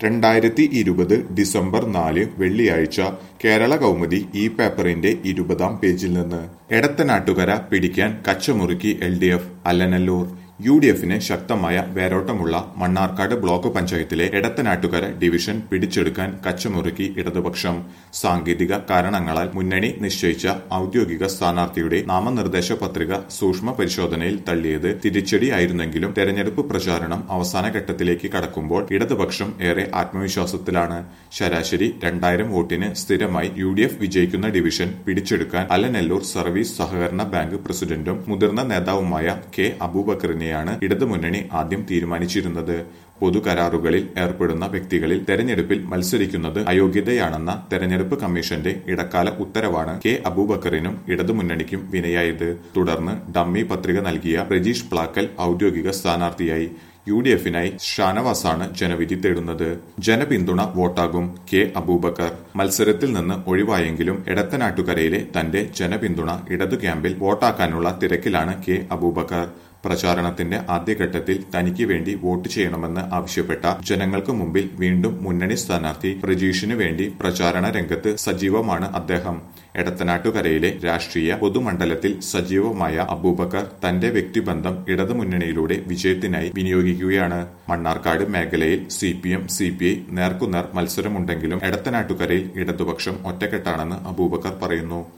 രണ്ടായിരത്തി ഇരുപത് ഡിസംബർ നാല് വെള്ളിയാഴ്ച കേരള കൗമുദി ഈ പേപ്പറിന്റെ ഇരുപതാം പേജിൽ നിന്ന് എടത്തനാട്ടുകര പിടിക്കാൻ കച്ചമുറുക്കി L D F Alanallur U D എഫിന് ശക്തമായ വേരോട്ടമുള്ള മണ്ണാർക്കാട് ബ്ലോക്ക് പഞ്ചായത്തിലെ എടത്തനാട്ടുകര ഡിവിഷൻ പിടിച്ചെടുക്കാൻ കച്ചമുറുക്കി ഇടതുപക്ഷം സാങ്കേതിക കാരണങ്ങളാൽ മുന്നണി നിശ്ചയിച്ച ഔദ്യോഗിക സ്ഥാനാർത്ഥിയുടെ നാമനിർദ്ദേശ പത്രിക സൂക്ഷ്മ പരിശോധനയിൽ തള്ളിയത് തിരിച്ചടിയായിരുന്നെങ്കിലും തെരഞ്ഞെടുപ്പ് പ്രചാരണം അവസാന ഘട്ടത്തിലേക്ക് കടക്കുമ്പോൾ ഇടതുപക്ഷം ഏറെ ആത്മവിശ്വാസത്തിലാണ് ശരാശരി രണ്ടായിരം വോട്ടിന് സ്ഥിരമായി യു ഡി എഫ് വിജയിക്കുന്ന ഡിവിഷൻ പിടിച്ചെടുക്കാൻ അലനെല്ലൂർ സർവീസ് സഹകരണ ബാങ്ക് പ്രസിഡന്റും മുതിർന്ന നേതാവുമായ കെ അബൂബക്കറിനെയാണ് ഇടതുമുന്നണി ആദ്യം തീരുമാനിച്ചിരുന്നത് പൊതുകരാറുകളിൽ ഏർപ്പെടുന്ന വ്യക്തികളിൽ തെരഞ്ഞെടുപ്പിൽ മത്സരിക്കുന്നത് അയോഗ്യതയാണെന്ന തെരഞ്ഞെടുപ്പ് കമ്മീഷന്റെ ഇടക്കാല ഉത്തരവാണ് കെ അബൂബക്കറിനും ഇടതുമുന്നണിക്കും വിനയായത് തുടർന്ന് ഡമ്മി പത്രിക നൽകിയ പ്രജീഷ് പ്ലാക്കൽ ഔദ്യോഗിക സ്ഥാനാർത്ഥിയായി യു ഡി എഫിനായി ഷാനവാസാണ് ജനവിധി തേടുന്നത് ജനപിന്തുണ വോട്ടാകും കെ അബൂബക്കർ മത്സരത്തിൽ നിന്ന് ഒഴിവായെങ്കിലും എടത്തനാട്ടുകരയിലെ തന്റെ ജനപിന്തുണ ഇടതു ക്യാമ്പിൽ വോട്ടാക്കാനുള്ള തിരക്കിലാണ് കെ അബൂബക്കർ പ്രചാരണത്തിന്റെ ആദ്യഘട്ടത്തിൽ തനിക്ക് വേണ്ടി വോട്ട് ചെയ്യണമെന്ന് ആവശ്യപ്പെട്ട ജനങ്ങൾക്ക് മുമ്പിൽ വീണ്ടും മുന്നണി സ്ഥാനാർത്ഥി പ്രജീഷിനു വേണ്ടി പ്രചാരണ രംഗത്ത് സജീവമാണ് അദ്ദേഹം എടത്തനാട്ടുകരയിലെ രാഷ്ട്രീയ പൊതുമണ്ഡലത്തിൽ സജീവമായ അബൂബക്കർ തന്റെ വ്യക്തിബന്ധം ഇടതുമുന്നണിയിലൂടെ വിജയത്തിനായി വിനിയോഗിക്കുകയാണ് മണ്ണാർക്കാട് മേഖലയിൽ C P M C P I നേർക്കുനേർ മത്സരമുണ്ടെങ്കിലും എടത്തനാട്ടുകരയിൽ ഇടതുപക്ഷം ഒറ്റക്കെട്ടാണെന്ന് അബൂബക്കർ പറയുന്നു